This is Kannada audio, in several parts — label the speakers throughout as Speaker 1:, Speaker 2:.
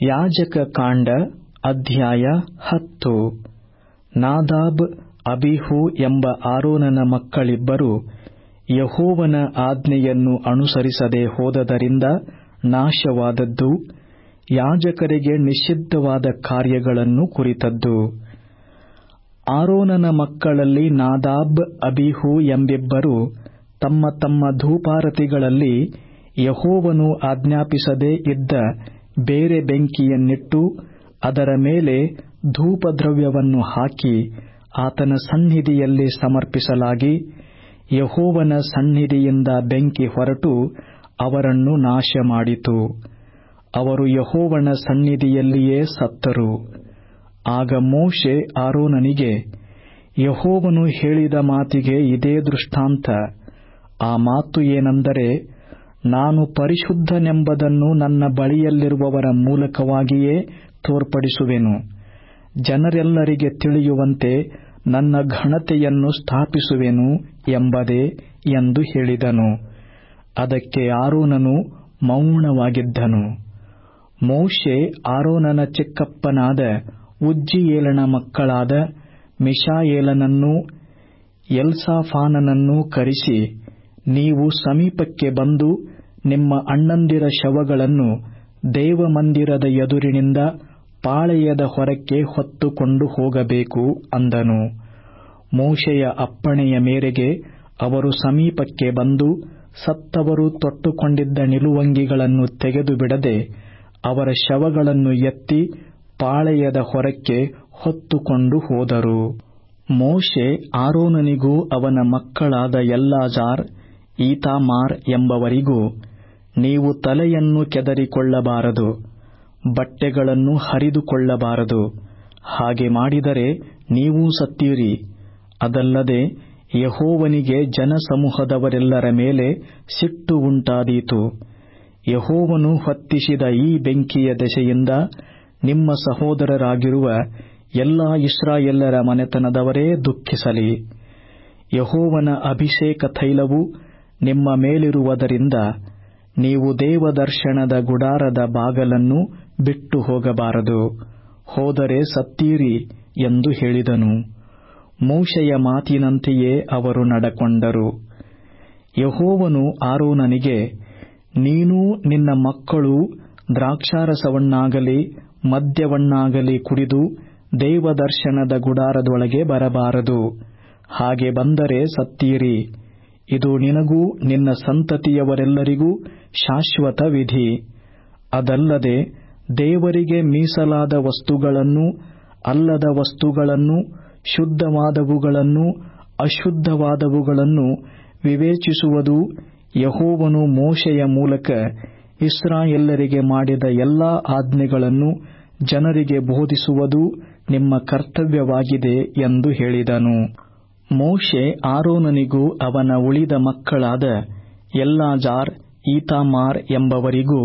Speaker 1: ಯಾಜಕ ಕಾಂಡ ಅಧ್ಯಾಯ ಹತ್ತು ನಾದಾಬ್ ಅಬಿಹೂ ಎಂಬ ಆರೋನನ ಮಕ್ಕಳಿಬ್ಬರು ಯಹೋವನ ಆಜ್ಞೆಯನ್ನು ಅನುಸರಿಸದೆ ಹೋದದರಿಂದ ನಾಶವಾದದ್ದು ಯಾಜಕರಿಗೆ ನಿಷಿದ್ಧವಾದ ಕಾರ್ಯಗಳನ್ನು ಕುರಿತದ್ದು ಆರೋನನ ಮಕ್ಕಳಲ್ಲಿ ನಾದಾಬ್ ಅಬಿಹೂ ಎಂಬಿಬ್ಬರು ತಮ್ಮ ತಮ್ಮ ಧೂಪಾರತಿಗಳಲ್ಲಿ ಯಹೋವನು ಆಜ್ಞಾಪಿಸದೇ ಇದ್ದ ಬೇರೆ ಬೆಂಕಿಯನ್ನಿಟ್ಟು ಅದರ ಮೇಲೆ ಧೂಪದ್ರವ್ಯವನ್ನು ಹಾಕಿ ಆತನ ಸನ್ನಿಧಿಯಲ್ಲಿ ಸಮರ್ಪಿಸಲಾಗಿ ಯಹೋವನ ಸನ್ನಿಧಿಯಿಂದ ಬೆಂಕಿ ಹೊರಟು ಅವರನ್ನು ನಾಶ ಮಾಡಿತು ಅವರು ಯಹೋವನ ಸನ್ನಿಧಿಯಲ್ಲಿಯೇ ಸತ್ತರು ಆಗ ಮೋಶೆ ಆರೋನನಿಗೆ ಯಹೋವನು ಹೇಳಿದ ಮಾತಿಗೆ ಇದೇ ದೃಷ್ಟಾಂತ ಆ ಮಾತು ಏನೆಂದರೆ ನಾನು ಪರಿಶುದ್ಧನೆಂಬುದನ್ನು ನನ್ನ ಬಳಿಯಲ್ಲಿರುವವರ ಮೂಲಕವಾಗಿಯೇ ತೋರ್ಪಡಿಸುವೆನು ಜನರೆಲ್ಲರಿಗೆ ತಿಳಿಯುವಂತೆ ನನ್ನ ಘನತೆಯನ್ನು ಸ್ಥಾಪಿಸುವೆನು ಎಂಬುದೇ ಎಂದು ಹೇಳಿದನು ಅದಕ್ಕೆ ಆರೋನನು ಮೌನವಾಗಿದ್ದನು ಮೋಶೆ ಆರೋನನ ಚಿಕ್ಕಪ್ಪನಾದ ಉಜ್ಜಿಯೇಲನ ಮಕ್ಕಳಾದ ಮಿಷಾಯೇಲನನ್ನೂ ಎಲ್ಸಾಫಾನನನ್ನೂ ಕರೆಸಿ ನೀವು ಸಮೀಪಕ್ಕೆ ಬಂದು ನಿಮ್ಮ ಅಣ್ಣಂದಿರ ಶವಗಳನ್ನು ದೇವಮಂದಿರದ ಎದುರಿನಿಂದ ಪಾಳೆಯದ ಹೊರಕ್ಕೆ ಹೊತ್ತುಕೊಂಡು ಹೋಗಬೇಕು ಅಂದನು ಮೋಶೆಯ ಅಪ್ಪಣೆಯ ಮೇರೆಗೆ ಅವರು ಸಮೀಪಕ್ಕೆ ಬಂದು ಸತ್ತವರು ತೊಟ್ಟುಕೊಂಡಿದ್ದ ನಿಲುವಂಗಿಗಳನ್ನು ತೆಗೆದು ಬಿಡದೆ ಅವರ ಶವಗಳನ್ನು ಎತ್ತಿ ಪಾಳೆಯದ ಹೊರಕ್ಕೆ ಹೊತ್ತುಕೊಂಡು ಹೋದರು ಮೋಶೆ ಆರೋನನಿಗೂ ಅವನ ಮಕ್ಕಳಾದ ಎಲ್ಲಾಜಾರ್ ಈತಾಮಾರ್ ಎಂಬವರಿಗೂ ನೀವು ತಲೆಯನ್ನು ಕೆದರಿಕೊಳ್ಳಬಾರದು ಬಟ್ಟೆಗಳನ್ನು ಹರಿದುಕೊಳ್ಳಬಾರದು ಹಾಗೆ ಮಾಡಿದರೆ ನೀವೂ ಸತ್ತೀರಿ ಅದಲ್ಲದೆ ಯಹೋವನಿಗೆ ಜನಸಮೂಹದವರೆಲ್ಲರ ಮೇಲೆ ಸಿಟ್ಟು ಉಂಟಾದೀತು ಯಹೋವನು ಹೊತ್ತಿಸಿದ ಈ ಬೆಂಕಿಯ ದೆಸೆಯಿಂದ ನಿಮ್ಮ ಸಹೋದರರಾಗಿರುವ ಎಲ್ಲಾ ಇಸ್ರಾಯೆಲ್ಲರ ಮನೆತನದವರೇ ದುಃಖಿಸಲಿ ಯಹೋವನ ಅಭಿಷೇಕ ತೈಲವು ನಿಮ್ಮ ಮೇಲಿರುವುದರಿಂದ ನೀವು ದೇವದರ್ಶನದ ಗುಡಾರದ ಬಾಗಲನ್ನು ಬಿಟ್ಟು ಹೋಗಬಾರದು ಹೋದರೆ ಸತ್ತೀರಿ ಎಂದು ಹೇಳಿದನು ಮೋಶೆಯ ಮಾತಿನಂತೆಯೇ ಅವರು ನಡಕೊಂಡರು ಯಹೋವನು ಆರೋನನಿಗೆ ನೀನೂ ನಿನ್ನ ಮಕ್ಕಳು ದ್ರಾಕ್ಷಾರಸವನ್ನಾಗಲಿ ಮದ್ಯವನ್ನಾಗಲಿ ಕುಡಿದು ದೇವದರ್ಶನದ ಗುಡಾರದೊಳಗೆ ಬರಬಾರದು ಹಾಗೆ ಬಂದರೆ ಸತ್ತೀರಿ ಇದು ನಿನಗೂ ನಿನ್ನ ಸಂತತಿಯವರೆಲ್ಲರಿಗೂ ಶಾಶ್ವತ ವಿಧಿ ಅದಲ್ಲದೆ ದೇವರಿಗೆ ಮೀಸಲಾದ ವಸ್ತುಗಳನ್ನು ಅಲ್ಲದ ವಸ್ತುಗಳನ್ನು ಶುದ್ಧವಾದವುಗಳನ್ನು ಅಶುದ್ಧವಾದವುಗಳನ್ನು ವಿವೇಚಿಸುವುದು ಯಹೋವನು ಮೋಶೆಯ ಮೂಲಕ ಇಸ್ರಾಯೆಲ್ಲರಿಗೆ ಮಾಡಿದ ಎಲ್ಲಾ ಆಜ್ಞೆಗಳನ್ನು ಜನರಿಗೆ ಬೋಧಿಸುವುದು ನಿಮ್ಮ ಕರ್ತವ್ಯವಾಗಿದೆ ಎಂದು ಹೇಳಿದನು ಮೋಶೆ ಆರೋನನಿಗೂ ಅವನ ಉಳಿದ ಮಕ್ಕಳಾದ ಎಲ್ಲಾಜಾರ್ ಈತಾಮಾರ್ ಎಂಬವರಿಗೂ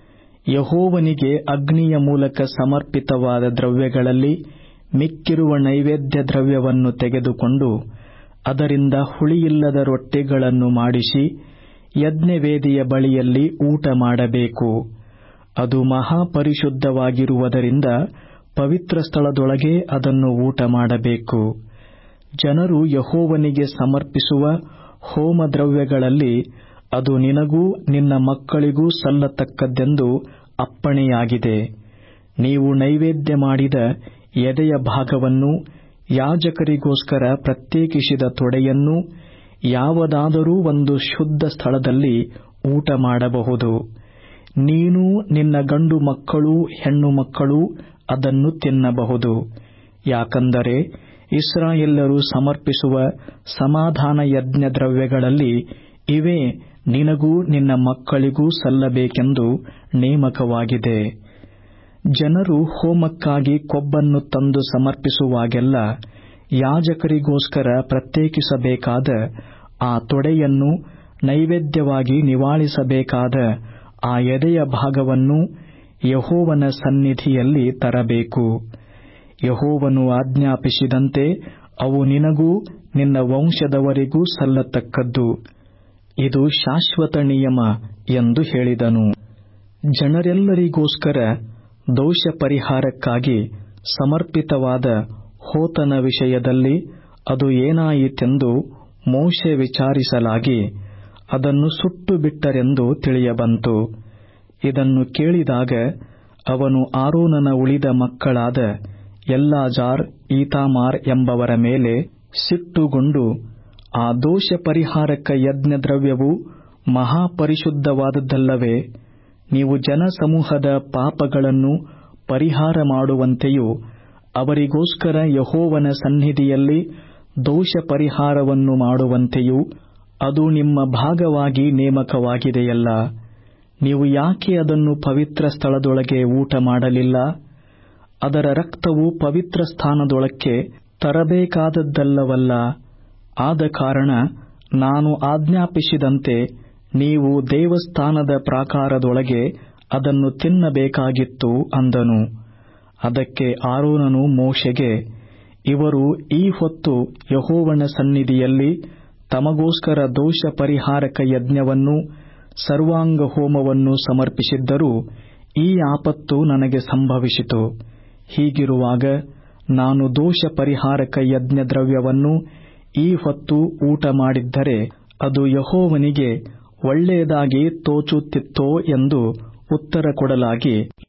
Speaker 1: ಯಹೋವನಿಗೆ ಅಗ್ನಿಯ ಮೂಲಕ ಸಮರ್ಪಿತವಾದ ದ್ರವ್ಯಗಳಲ್ಲಿ ಮಿಕ್ಕಿರುವ ನೈವೇದ್ಯ ದ್ರವ್ಯವನ್ನು ತೆಗೆದುಕೊಂಡು ಅದರಿಂದ ಹುಳಿಯಿಲ್ಲದ ರೊಟ್ಟಿಗಳನ್ನು ಮಾಡಿಸಿ ಯಜ್ಞವೇದಿಯ ಬಳಿಯಲ್ಲಿ ಊಟ ಮಾಡಬೇಕು ಅದು ಮಹಾಪರಿಶುದ್ಧವಾಗಿರುವುದರಿಂದ ಪವಿತ್ರ ಸ್ಥಳದೊಳಗೆ ಅದನ್ನು ಊಟ ಮಾಡಬೇಕು ಜನರು ಯಹೋವನಿಗೆ ಸಮರ್ಪಿಸುವ ಹೋಮ ದ್ರವ್ಯಗಳಲ್ಲಿ ಅದು ನಿನಗೂ ನಿನ್ನ ಮಕ್ಕಳಿಗೂ ಸಲ್ಲತಕ್ಕದ್ದೆಂದು ಅಪ್ಪಣೆಯಾಗಿದೆ ನೀವು ನೈವೇದ್ಯ ಮಾಡಿದ ಎದೆಯ ಭಾಗವನ್ನು ಯಾಜಕರಿಗೋಸ್ಕರ ಪ್ರತ್ಯೇಕಿಸಿದ ತೊಡೆಯನ್ನು ಯಾವುದಾದರೂ ಒಂದು ಶುದ್ಧ ಸ್ಥಳದಲ್ಲಿ ಊಟ ಮಾಡಬಹುದು ನೀನು ನಿನ್ನ ಗಂಡು ಮಕ್ಕಳೂ ಹೆಣ್ಣು ಮಕ್ಕಳೂ ಅದನ್ನು ತಿನ್ನಬಹುದು ಯಾಕಂದರೆ ಇಸ್ರಾಯೆಲ್ಲರು ಸಮರ್ಪಿಸುವ ಸಮಾಧಾನ ಯಜ್ಞ ದ್ರವ್ಯಗಳಲ್ಲಿ ಇವೇ ನಿನಗೂ ನಿನ್ನ ಮಕ್ಕಳಿಗೂ ಸಲ್ಲಬೇಕೆಂದು ನೇಮಕವಾಗಿದೆ ಜನರು ಹೋಮಕ್ಕಾಗಿ ಕೊಬ್ಬನ್ನು ತಂದು ಸಮರ್ಪಿಸುವಾಗೆಲ್ಲ ಯಾಜಕರಿಗೋಸ್ಕರ ಪ್ರತ್ಯೇಕಿಸಬೇಕಾದ ಆ ತೊಡೆಯನ್ನು ನೈವೇದ್ಯವಾಗಿ ನಿವಾಳಿಸಬೇಕಾದ ಆ ಎದೆಯ ಭಾಗವನ್ನು ಯಹೋವನ ಸನ್ನಿಧಿಯಲ್ಲಿ ತರಬೇಕು ಯಹೋವನು ಆಜ್ಞಾಪಿಸಿದಂತೆ ಅವು ನಿನಗೂ ನಿನ್ನ ವಂಶದವರಿಗೂ ಸಲ್ಲತಕ್ಕದ್ದು ಇದು ಶಾಶ್ವತ ನಿಯಮ ಎಂದು ಹೇಳಿದನು ಜನರೆಲ್ಲರಿಗೋಸ್ಕರ ದೋಷ ಪರಿಹಾರಕ್ಕಾಗಿ ಸಮರ್ಪಿತವಾದ ಹೋತನ ವಿಷಯದಲ್ಲಿ ಅದು ಏನಾಯಿತೆಂದು ಮೋಶೆ ವಿಚಾರಿಸಲಾಗಿ ಅದನ್ನು ಸುಟ್ಟು ಬಿಟ್ಟರೆಂದು ತಿಳಿಯಬಂತು ಇದನ್ನು ಕೇಳಿದಾಗ ಅವನು ಆರೋನನ ಉಳಿದ ಮಕ್ಕಳಾದ ಎಲ್ಲಾಜಾರ್ ಈತಾಮಾರ್ ಎಂಬವರ ಮೇಲೆ ಸಿಟ್ಟುಗೊಂಡು ಆ ದೋಷ ಪರಿಹಾರಕ ಯಜ್ಞ ದ್ರವ್ಯವು ಮಹಾಪರಿಶುದ್ಧವಾದದ್ದಲ್ಲವೇ ನೀವು ಜನಸಮೂಹದ ಪಾಪಗಳನ್ನು ಪರಿಹಾರ ಮಾಡುವಂತೆಯೂ ಅವರಿಗೋಸ್ಕರ ಯಹೋವನ ಸನ್ನಿಧಿಯಲ್ಲಿ ದೋಷ ಪರಿಹಾರವನ್ನು ಮಾಡುವಂತೆಯೂ ಅದು ನಿಮ್ಮ ಭಾಗವಾಗಿ ನೇಮಕವಾಗಿದೆಯಲ್ಲ ನೀವು ಯಾಕೆ ಅದನ್ನು ಪವಿತ್ರ ಸ್ಥಳದೊಳಗೆ ಊಟ ಮಾಡಲಿಲ್ಲ ಅದರ ರಕ್ತವು ಪವಿತ್ರ ಸ್ಥಾನದೊಳಕ್ಕೆ ತರಬೇಕಾದದ್ದಲ್ಲವಲ್ಲ ಆದ ಕಾರಣ ನಾನು ಆಜ್ಞಾಪಿಸಿದಂತೆ ನೀವು ದೇವಸ್ಥಾನದ ಪ್ರಾಕಾರದೊಳಗೆ ಅದನ್ನು ತಿನ್ನಬೇಕಾಗಿತ್ತು ಅಂದನು ಅದಕ್ಕೆ ಆರೋನನು ಮೋಶೆಗೆ ಇವರು ಈ ಹೊತ್ತು ಯಹೋವನ ಸನ್ನಿಧಿಯಲ್ಲಿ ತಮಗೋಸ್ಕರ ದೋಷ ಪರಿಹಾರಕ ಯಜ್ಞವನ್ನೂ ಸರ್ವಾಂಗ ಹೋಮವನ್ನು ಸಮರ್ಪಿಸಿದ್ದರೂ ಈ ಆಪತ್ತು ನನಗೆ ಸಂಭವಿಸಿತು ಹೀಗಿರುವಾಗ ನಾನು ದೋಷ ಪರಿಹಾರಕ ಯಜ್ಞ ದ್ರವ್ಯವನ್ನು ಈ ಹೊತ್ತು ಊಟ ಮಾಡಿದ್ದರೆ ಅದು ಯಹೋವನಿಗೆ ಒಳ್ಳೆಯದಾಗಿ ತೋಚುತ್ತಿತ್ತೋ ಎಂದು ಉತ್ತರ ಕೊಡಲಾಗಿ